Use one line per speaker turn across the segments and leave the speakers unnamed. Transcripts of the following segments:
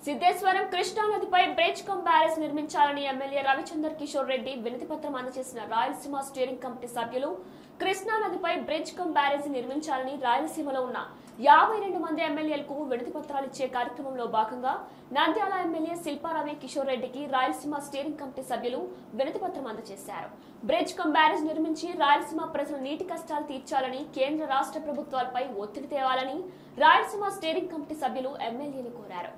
సిద్ధేశ్వరం కృష్ణా నదిపై bridge cum barrage నిర్మించాలని MLA Ravichander Kishore Reddy వినతి పత్రం అందజేసిన రాయలసీమ స్టీరింగ్ కమిటీ సభ్యులు కృష్ణా నదిపై బ్రిడ్జ్ కమ్ బ్యారేజ్ నిర్మించాలని రాయలసీమలో ఉన్న యాభై రెండు మంది ఎమ్మెల్యేలకు వినతి పత్రాలు ఇచ్చే కార్యక్రమంలో భాగంగా నంద్యాల ఎమ్మెల్యే శిల్పారావి కిషోర్ రెడ్డికి రాయలసీమ స్టీరింగ్ కమిటీ సభ్యులు వినతి పత్రం అందజేశారు బ్రిడ్జ్ కమ్ బ్యారేజ్ నిర్మించి రాయలసీమ ప్రజల నీటి కష్టాలు తీర్చాలని కేంద్ర రాష్ట్ర ప్రభుత్వాలపై ఒత్తిడి తేవాలని రాయలసీమ స్టీరింగ్ కమిటీ సభ్యులు ఎమ్మెల్యేలు కోరారు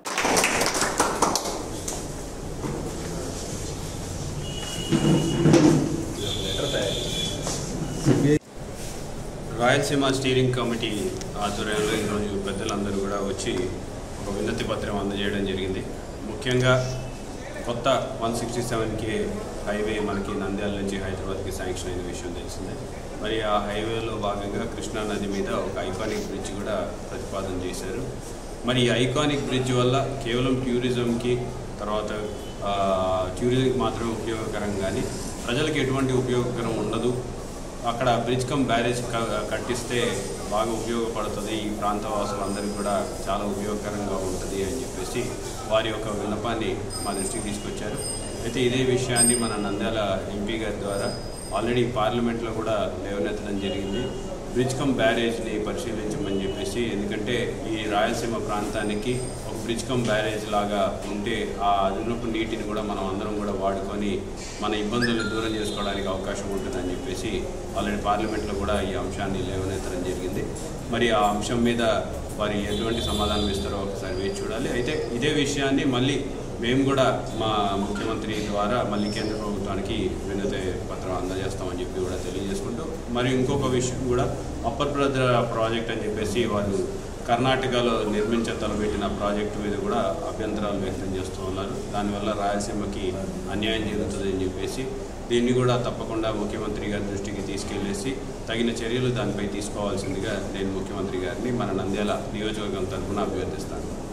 రాయలసీమ స్టీరింగ్ కమిటీ ఆధ్వర్యంలో ఈరోజు పెద్దలందరూ కూడా వచ్చి ఒక వినతి పత్రం అందజేయడం జరిగింది ముఖ్యంగా కొత్త వన్ సిక్స్టీ సెవెన్కి హైవే మనకి నంద్యాల నుంచి హైదరాబాద్కి శాంక్షన్ అయిన విషయం తెలిసిందే మరి ఆ హైవేలో భాగంగా కృష్ణా నది మీద ఒక ఐకానిక్ బ్రిడ్జ్ కూడా ప్రతిపాదన చేశారు మరి ఈ ఐకానిక్ బ్రిడ్జ్ వల్ల కేవలం టూరిజంకి తర్వాత ఆ, టూరిజంకి మాత్రమే ఉపయోగకరం కానీ ప్రజలకు ఎటువంటి ఉపయోగకరం ఉండదు అక్కడ బ్రిడ్జ్ కమ్ బ్యారేజ్ క- కట్టిస్తే బాగా ఉపయోగపడుతుంది ఈ ప్రాంత వాసులందరికీ కూడా చాలా ఉపయోగకరంగా ఉంటుంది అని చెప్పేసి వారి యొక్క విన్నపాన్ని మా దృష్టికి తీసుకొచ్చారు అయితే ఇదే విషయాన్ని మన నంద్యాల ఎంపీ గారి ద్వారా ఆల్రెడీ పార్లమెంట్లో కూడా లేవనెత్తడం జరిగింది బ్రిడ్జ్ కమ్ బ్యారేజ్ని పరిశీలించమని చెప్పేసి ఎందుకంటే ఈ రాయలసీమ ప్రాంతానికి ఒక బ్రిడ్జ్ కమ్ బ్యారేజ్ లాగా ఉంటే ఆ అదనపు నీటిని కూడా మనం అందరం కూడా వాడుకొని మన ఇబ్బందులు దూరం చేసుకోవడానికి అవకాశం ఉంటుందని చెప్పేసి ఆల్రెడీ పార్లమెంట్లో కూడా ఈ అంశాన్ని లేవనెత్తడం జరిగింది మరి ఆ అంశం మీద వారు ఎటువంటి సమాధానం ఇస్తారో ఒకసారి వేచి చూడాలి అయితే ఇదే విషయాన్ని మళ్ళీ మేము కూడా మా ముఖ్యమంత్రి ద్వారా మళ్ళీ కేంద్ర ప్రభుత్వానికి వినతి పత్రం అందజేస్తామని చెప్పి కూడా తెలియజేసుకుంటూ మరి ఇంకొక విషయం కూడా అప్పర్ బ్రదర్ ప్రాజెక్ట్ అని చెప్పేసి వారు కర్ణాటకలో నిర్మించ తలపెట్టిన ప్రాజెక్టు మీద కూడా అభ్యంతరాలు వ్యక్తం చేస్తూ ఉన్నారు దానివల్ల రాయలసీమకి అన్యాయం జరుగుతుందని చెప్పేసి దీన్ని కూడా తప్పకుండా ముఖ్యమంత్రి గారి దృష్టికి తీసుకెళ్లేసి తగిన చర్యలు దానిపై తీసుకోవాల్సిందిగా నేను ముఖ్యమంత్రి గారిని మన నంద్యాల నియోజకవర్గం తరఫున అభ్యర్థిస్తాను